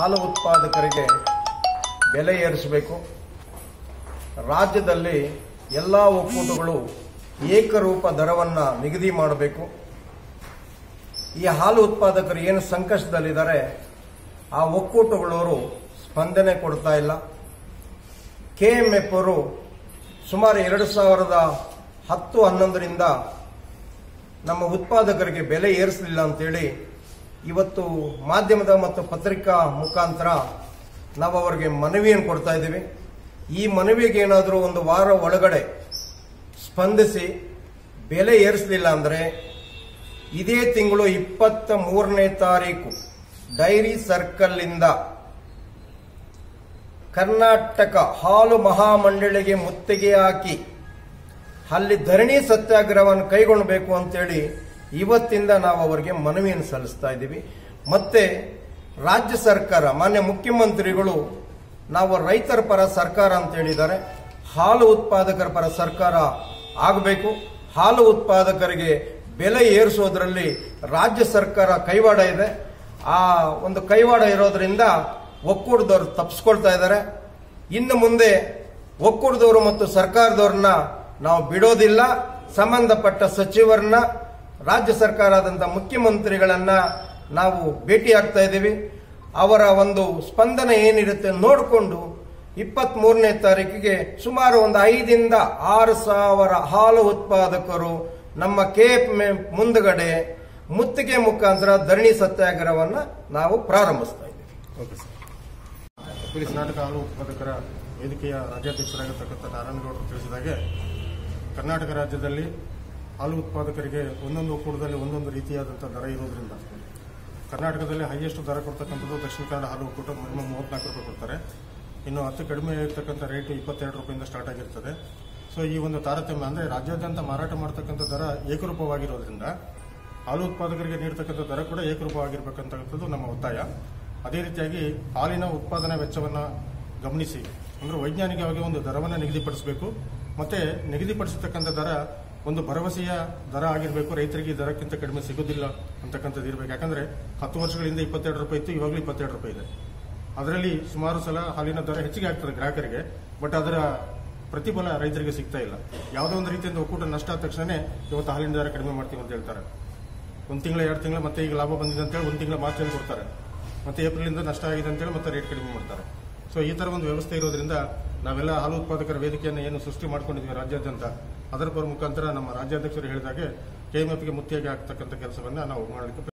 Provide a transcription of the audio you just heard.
ಹಾಲು ಉತ್ಪಾದಕರಿಗೆ ಬೆಲೆ ಏರಿಸಬೇಕು ರಾಜ್ಯದಲ್ಲಿ ಎಲ್ಲ ಒಕ್ಕೂಟಗಳು ಏಕರೂಪ ದರವನ್ನು ನಿಗದಿ ಮಾಡಬೇಕು ಈ ಹಾಲು ಉತ್ಪಾದಕರು ಏನು ಸಂಕಷ್ಟದಲ್ಲಿದ್ದಾರೆ ಆ ಒಕ್ಕೂಟಗಳವರು ಸ್ಪಂದನೆ ಕೊಡ್ತಾ ಇಲ್ಲ ಕೆಎಂಎಫ್ ಅವರು ಸುಮಾರು ಎರಡು ಸಾವಿರದ ಹತ್ತು ಹನ್ನೊಂದರಿಂದ ನಮ್ಮ ಉತ್ಪಾದಕರಿಗೆ ಬೆಲೆ ಏರಿಸಲಿಲ್ಲ ಅಂತೇಳಿ ಇವತ್ತು ಮಾಧ್ಯಮದ ಮತ್ತು ಪತ್ರಿಕಾ ಮುಖಾಂತರ ನಾವು ಅವರಿಗೆ ಮನವಿಯನ್ನು ಕೊಡ್ತಾ ಇದ್ದೀವಿ ಈ ಮನವಿಗೆ ಏನಾದರೂ ಒಂದು ವಾರ ಒಳಗಡೆ ಸ್ಪಂದಿಸಿ ಬೆಲೆ ಏರಿಸಲಿಲ್ಲ ಅಂದರೆ ಇದೇ ತಿಂಗಳು ಇಪ್ಪತ್ತ ಮೂರನೇ ತಾರೀಕು ಡೈರಿ ಸರ್ಕಲ್ನಿಂದ ಕರ್ನಾಟಕ ಹಾಲು ಮಹಾಮಂಡಳಿಗೆ ಮುತ್ತಿಗೆ ಹಾಕಿ ಅಲ್ಲಿ ಧರಣಿ ಸತ್ಯಾಗ್ರಹವನ್ನು ಕೈಗೊಳ್ಳಬೇಕು ಅಂತೇಳಿ ಇವತ್ತಿಂದ ನಾವು ಅವರಿಗೆ ಮನವಿಯನ್ನು ಸಲ್ಲಿಸ್ತಾ ಇದ್ದೀವಿ ಮತ್ತೆ ರಾಜ್ಯ ಸರ್ಕಾರ ಮಾನ್ಯ ಮುಖ್ಯಮಂತ್ರಿಗಳು ನಾವು ರೈತರ ಪರ ಸರ್ಕಾರ ಅಂತ ಹೇಳಿದ್ದಾರೆ ಹಾಲು ಉತ್ಪಾದಕರ ಪರ ಸರ್ಕಾರ ಆಗಬೇಕು ಹಾಲು ಉತ್ಪಾದಕರಿಗೆ ಬೆಲೆ ಏರಿಸೋದ್ರಲ್ಲಿ ರಾಜ್ಯ ಸರ್ಕಾರ ಕೈವಾಡ ಇದೆ ಆ ಒಂದು ಕೈವಾಡ ಇರೋದ್ರಿಂದ ಒಕ್ಕೂಟದವರು ತಪ್ಪಿಸ್ಕೊಳ್ತಾ ಇದ್ದಾರೆ ಇನ್ನು ಮುಂದೆ ಒಕ್ಕೂಟದವರು ಮತ್ತು ಸರ್ಕಾರದವ್ರನ್ನ ನಾವು ಬಿಡೋದಿಲ್ಲ ಸಂಬಂಧಪಟ್ಟ ಸಚಿವರನ್ನ ರಾಜ್ಯ ಸರ್ಕಾರ ಆದಂತ ಮುಖ್ಯಮಂತ್ರಿಗಳನ್ನ ನಾವು ಭೇಟಿ ಆಗ್ತಾ ಇದ್ದೀವಿ ಅವರ ಒಂದು ಸ್ಪಂದನೆ ಏನಿರುತ್ತೆ ನೋಡಿಕೊಂಡು ಇಪ್ಪತ್ತ್ ಮೂರನೇ ತಾರೀಕಿಗೆ ಸುಮಾರು ಒಂದು ಐದಿಂದ ಆರು ಸಾವಿರ ಹಾಲು ಉತ್ಪಾದಕರು ನಮ್ಮ ಕೆಎಫ್ ಮುಂದಗಡೆ ಮುತ್ತಿಗೆ ಮುಖಾಂತರ ಧರಣಿ ಸತ್ಯಾಗ್ರಹವನ್ನ ನಾವು ಪ್ರಾರಂಭಿಸ್ತಾ ಇದ್ದೀವಿ ಓಕೆ ಸರ್ ಕರ್ನಾಟಕ ಹಾಲು ಉತ್ಪಾದಕರ ವೇದಿಕೆಯ ರಾಜ್ಯಾಧ್ಯಕ್ಷರಾಗಿರ್ತಕ್ಕಂಥ ನಾರಾಯಣಗೌಡರು ತಿಳಿಸಿದಾಗೆ ಕರ್ನಾಟಕ ರಾಜ್ಯದಲ್ಲಿ ಹಾಲು ಉತ್ಪಾದಕರಿಗೆ ಒಂದೊಂದು ಒಕ್ಕೂಟದಲ್ಲಿ ಒಂದೊಂದು ರೀತಿಯಾದಂಥ ದರ ಇರೋದ್ರಿಂದ ಕರ್ನಾಟಕದಲ್ಲಿ ಹೈಯೆಸ್ಟ್ ದರ ಕೊಡ್ತಕ್ಕಂಥದ್ದು ದಕ್ಷಿಣ ಕನ್ನಡ ಹಾಲು ಒಕ್ಕೂಟ ಮಿನಿಮಮ್ ಮೂವತ್ನಾಲ್ಕು ರೂಪಾಯಿ ಕೊಡ್ತಾರೆ ಇನ್ನು ಹತ್ತು ಕಡಿಮೆ ಇರತಕ್ಕಂಥ ರೇಟು ಇಪ್ಪತ್ತೆರಡು ರೂಪಾಯಿಂದ ಸ್ಟಾರ್ಟ್ ಆಗಿರ್ತದೆ ಸೊ ಈ ಒಂದು ತಾರತಮ್ಯ ಅಂದರೆ ರಾಜ್ಯಾದ್ಯಂತ ಮಾರಾಟ ಮಾಡ್ತಕ್ಕಂಥ ದರ ಏಕರೂಪವಾಗಿರೋದ್ರಿಂದ ಹಾಲು ಉತ್ಪಾದಕರಿಗೆ ನೀಡತಕ್ಕಂಥ ದರ ಕೂಡ ಏಕರೂಪವಾಗಿರ್ಬೇಕಂತಕ್ಕಂಥದ್ದು ನಮ್ಮ ಒತ್ತಾಯ ಅದೇ ರೀತಿಯಾಗಿ ಹಾಲಿನ ಉತ್ಪಾದನಾ ವೆಚ್ಚವನ್ನು ಗಮನಿಸಿ ಅಂದರೆ ವೈಜ್ಞಾನಿಕವಾಗಿ ಒಂದು ದರವನ್ನು ನಿಗದಿಪಡಿಸಬೇಕು ಮತ್ತೆ ನಿಗದಿಪಡಿಸತಕ್ಕಂಥ ದರ ಒಂದು ಭರವಸೆಯ ದರ ಆಗಿರಬೇಕು ರೈತರಿಗೆ ಈ ದರಕ್ಕಿಂತ ಕಡಿಮೆ ಸಿಗೋದಿಲ್ಲ ಅಂತಕ್ಕಂಥದ್ದು ಇರಬೇಕು ಯಾಕಂದ್ರೆ ಹತ್ತು ವರ್ಷಗಳಿಂದ ಇಪ್ಪತ್ತೆರಡು ರೂಪಾಯಿ ಇತ್ತು ಇವಾಗಲೂ ಇಪ್ಪತ್ತೆರಡು ರೂಪಾಯಿ ಇದೆ ಅದರಲ್ಲಿ ಸುಮಾರು ಸಲ ಹಾಲಿನ ದರ ಹೆಚ್ಚಿಗೆ ಆಗ್ತದೆ ಗ್ರಾಹಕರಿಗೆ ಬಟ್ ಅದರ ಪ್ರತಿಫಲ ರೈತರಿಗೆ ಸಿಗ್ತಾ ಇಲ್ಲ ಯಾವುದೋ ಒಂದು ರೀತಿಯಿಂದ ಒಕ್ಕೂಟ ನಷ್ಟ ಆದ ತಕ್ಷಣನೇ ಇವತ್ತು ಹಾಲಿನ ದರ ಕಡಿಮೆ ಮಾಡ್ತೀವಿ ಅಂತ ಹೇಳ್ತಾರೆ ಒಂದು ತಿಂಗಳ ಎರಡು ತಿಂಗಳ ಮತ್ತೆ ಈಗ ಲಾಭ ಬಂದಿದೆ ಅಂತೇಳಿ ಒಂದು ತಿಂಗಳ ಮಾರ್ಚಲ್ಲಿ ಕೊಡ್ತಾರೆ ಮತ್ತೆ ಏಪ್ರಿಲಿಂದ ನಷ್ಟ ಆಗಿದೆ ಅಂತೇಳಿ ಮತ್ತೆ ರೇಟ್ ಕಡಿಮೆ ಮಾಡ್ತಾರೆ ಸೊ ಈ ತರ ಒಂದು ವ್ಯವಸ್ಥೆ ಇರೋದ್ರಿಂದ ನಾವೆಲ್ಲ ಹಾಲು ಉತ್ಪಾದಕರ ವೇದಿಕೆಯನ್ನು ಏನು ಸೃಷ್ಟಿ ಮಾಡ್ಕೊಂಡಿದ್ದೀವಿ ರಾಜ್ಯಾದ್ಯಂತ ಅದರ ಪರ ಮುಖಾಂತರ ನಮ್ಮ ರಾಜ್ಯಾಧ್ಯಕ್ಷರು ಹೇಳಿದಾಗೆ ಕೆಎಂಎಫ್ಗೆ ಮುತ್ತಿಗೆ ಆಗ್ತಕ್ಕಂಥ ಕೆಲಸವನ್ನ ನಾವು ಮಾಡಲಿಕ್ಕೆ